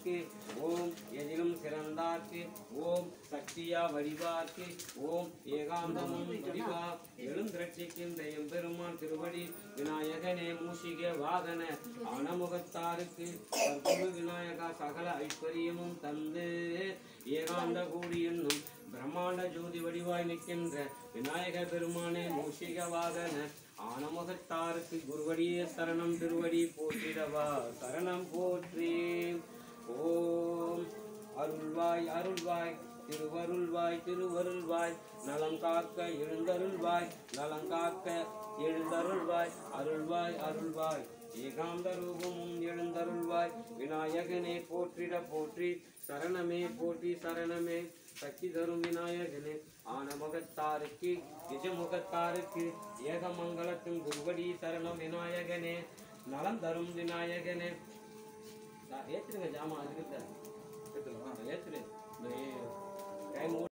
சிறந்தார்க்கு ஓம் எதிலும் சிறந்தார்க்கு ஓம் சக்தியா வடிவார்க்கு ஓம் ஏகாந்தமும் வடிவா எழுந்திரட்சிக்கின்ற எம்பெருமான் திருவடி விநாயகனே மூஷிக வாகன ஆனமுகத்தாருக்கு சர்க்குரு விநாயகா சகல ஐஸ்வர்யமும் தந்து ஏகாந்த கூடி என்னும் பிரம்மாண்ட ஜோதி வடிவாய் நிற்கின்ற விநாயக பெருமானே மூஷிக வாகன ஆனமுகத்தாருக்கு குருவடியே சரணம் திருவடி போற்றிடவா சரணம் போற்றி ஓம் அருள்வாய் அருள்வாய் திருவருள்வாய் திருவருள்வாய் நலம் காக்க எழுந்தருள்வாய் நலம் காக்க எழுந்தருள்வாய் அருள்வாய் அருள்வாய் ஏகாந்த ரூபமும் எழுந்தருள்வாய் விநாயகனே போற்றிட போற்றி சரணமே போற்றி சரணமே சக்தி தரும் விநாயகனே ஆனமுகத்தாருக்கு நிஜமுகத்தாருக்கு ஏகமங்கலத்தின் குருவடி சரணம் விநாயகனே நலம் தரும் விநாயகனே ஏற்றுங்க ஜாமா அதுக்கு ஏற்றுரு